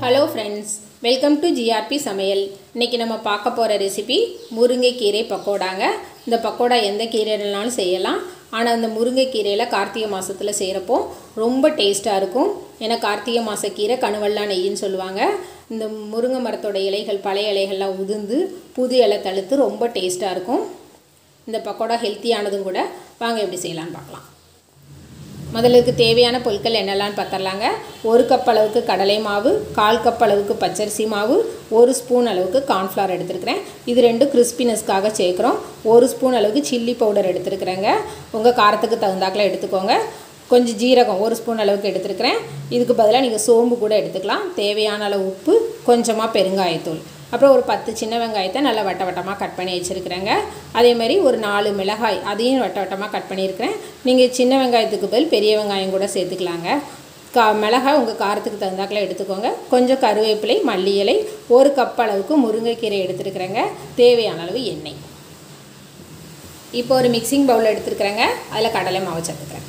hello friends welcome to GRB சமையல் இன்றைக்கி நம்ம பார்க்க போகிற ரெசிபி முருங்கைக்கீரை பக்கோடாங்க இந்த பக்கோடா எந்த கீரைனாலும் செய்யலாம் ஆனால் அந்த முருங்கைக்கீரையில் கார்த்திகை மாதத்தில் செய்கிறப்போ ரொம்ப டேஸ்ட்டாக இருக்கும் ஏன்னா கார்த்திகை மாத கீரை கணுவல்லா நெய்யின்னு சொல்லுவாங்க இந்த முருங்கை மரத்தோட இலைகள் பழைய இலைகள்லாம் உதிர்ந்து புது இலை தழுத்து ரொம்ப டேஸ்ட்டாக இருக்கும் இந்த பக்கோடா ஹெல்த்தியானதும் கூட வாங்க எப்படி செய்யலான்னு பார்க்கலாம் முதல்ல இதுக்கு தேவையான பொருட்கள் என்னெல்லாம்னு பார்த்துடலாங்க ஒரு கப் அளவுக்கு கடலை மாவு கால் கப் அளவுக்கு பச்சரிசி மாவு ஒரு ஸ்பூன் அளவுக்கு கார்ன்ஃப்ளவர் எடுத்துருக்கிறேன் இது ரெண்டும் கிறிஸ்பினஸ்க்காக சேர்க்குறோம் ஒரு ஸ்பூன் அளவுக்கு சில்லி பவுடர் எடுத்துருக்குறேங்க உங்கள் காரத்துக்கு தகுந்தாக்கில் எடுத்துக்கோங்க கொஞ்சம் ஜீரகம் ஒரு ஸ்பூன் அளவுக்கு எடுத்துருக்கிறேன் இதுக்கு பதிலாக நீங்கள் சோம்பு கூட எடுத்துக்கலாம் தேவையான அளவு உப்பு கொஞ்சமாக பெருங்காயத்தூள் அப்புறம் ஒரு பத்து சின்ன வெங்காயத்தை நல்லா வட்ட வட்டமாக கட் பண்ணி வச்சுருக்கிறேங்க அதேமாதிரி ஒரு நாலு மிளகாய் அதையும் வட்ட வட்டமாக கட் பண்ணியிருக்கிறேன் நீங்கள் சின்ன வெங்காயத்துக்கு பதில் பெரிய வெங்காயம் கூட சேர்த்துக்கலாங்க கா மிளகாய் உங்கள் காரத்துக்கு தகுந்தாக்கில் எடுத்துக்கோங்க கொஞ்சம் கருவேப்பிலை மல்லி இலை ஒரு கப் அளவுக்கு முருங்கைக்கீரை எடுத்துருக்குறேங்க தேவையான அளவு எண்ணெய் இப்போ ஒரு மிக்சிங் பவுல் எடுத்துருக்குறேங்க அதில் கடலை மாவு சேர்த்துக்கிறேன்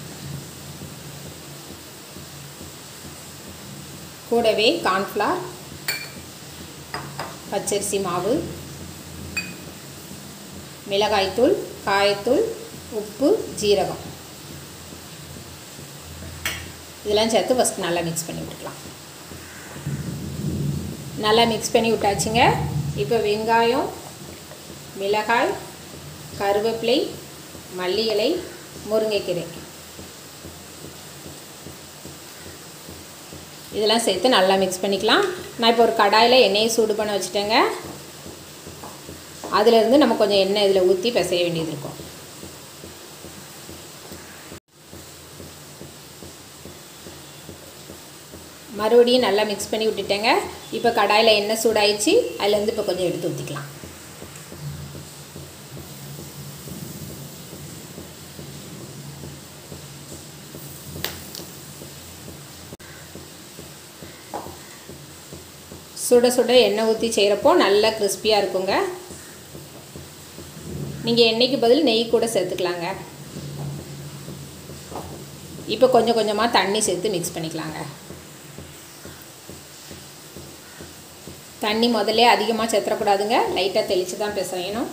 கூடவே கார்ன்ஃப்ளவர் பச்சரிசி மாவு மிளகாய்த்தூள் காயத்தூள் உப்பு ஜீரகம் இதெல்லாம் சேர்த்து ஃபஸ்ட் நல்லா மிக்ஸ் பண்ணி விட்டுக்கலாம் நல்லா மிக்ஸ் பண்ணி விட்டாச்சுங்க இப்போ வெங்காயம் மிளகாய் கருவேப்பிலை மல்லி இலை முருங்கைக்கீரை இதெல்லாம் சேர்த்து நல்லா மிக்ஸ் பண்ணிக்கலாம் நான் இப்போ ஒரு கடாயில் எண்ணெயை சூடு பண்ண வச்சுட்டேங்க அதிலேருந்து நம்ம கொஞ்சம் எண்ணெய் இதில் ஊற்றி பிசைய வேண்டியது இருக்கும் மறுபடியும் நல்லா மிக்ஸ் பண்ணி விட்டுட்டேங்க இப்போ கடாயில் எண்ணெய் சூடாயிடுச்சு அதுலேருந்து இப்போ கொஞ்சம் எடுத்து ஊற்றிக்கலாம் சுட சுட எண்ணெய் ஊற்றி செய்கிறப்போ நல்லா கிறிஸ்பியாக இருக்குங்க நீங்கள் எண்ணெய்க்கு பதில் நெய் கூட சேர்த்துக்கலாங்க இப்போ கொஞ்சம் கொஞ்சமாக தண்ணி சேர்த்து மிக்ஸ் பண்ணிக்கலாங்க தண்ணி முதல்ல அதிகமாக சேர்த்துடக்கூடாதுங்க லைட்டாக தெளித்து தான் பிசையணும்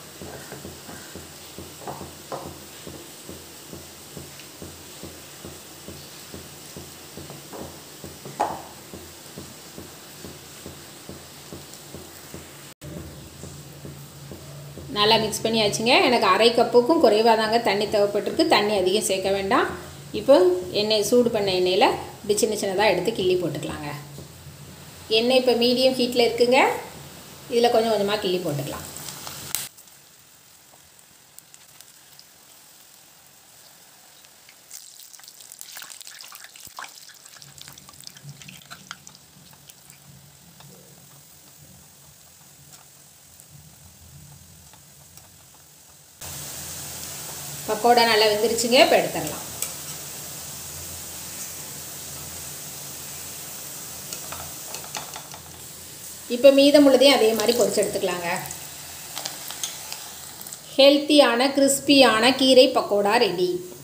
நல்லா மிக்ஸ் பண்ணியாச்சுங்க எனக்கு அரை கப்புக்கும் குறைவாக தாங்க தண்ணி தேவைப்பட்டிருக்கு தண்ணி அதிகம் சேர்க்க வேண்டாம் இப்போ எண்ணெய் சூடு பண்ண எண்ணெயில் இப்படி சின்ன சின்னதாக எடுத்து கிள்ளி போட்டுக்கலாங்க எண்ணெய் இப்போ மீடியம் ஹீட்டில் இருக்குங்க இதில் கொஞ்சம் கொஞ்சமாக கிள்ளி போட்டுக்கலாம் பக்கோடா நல்லா வெந்துருச்சுங்க இப்போ எடுத்துடலாம் இப்போ மீதம் உள்ளதையும் அதே மாதிரி பொரிச்சு எடுத்துக்கலாங்க ஹெல்த்தியான கிறிஸ்பியான கீரை பக்கோடா ரெடி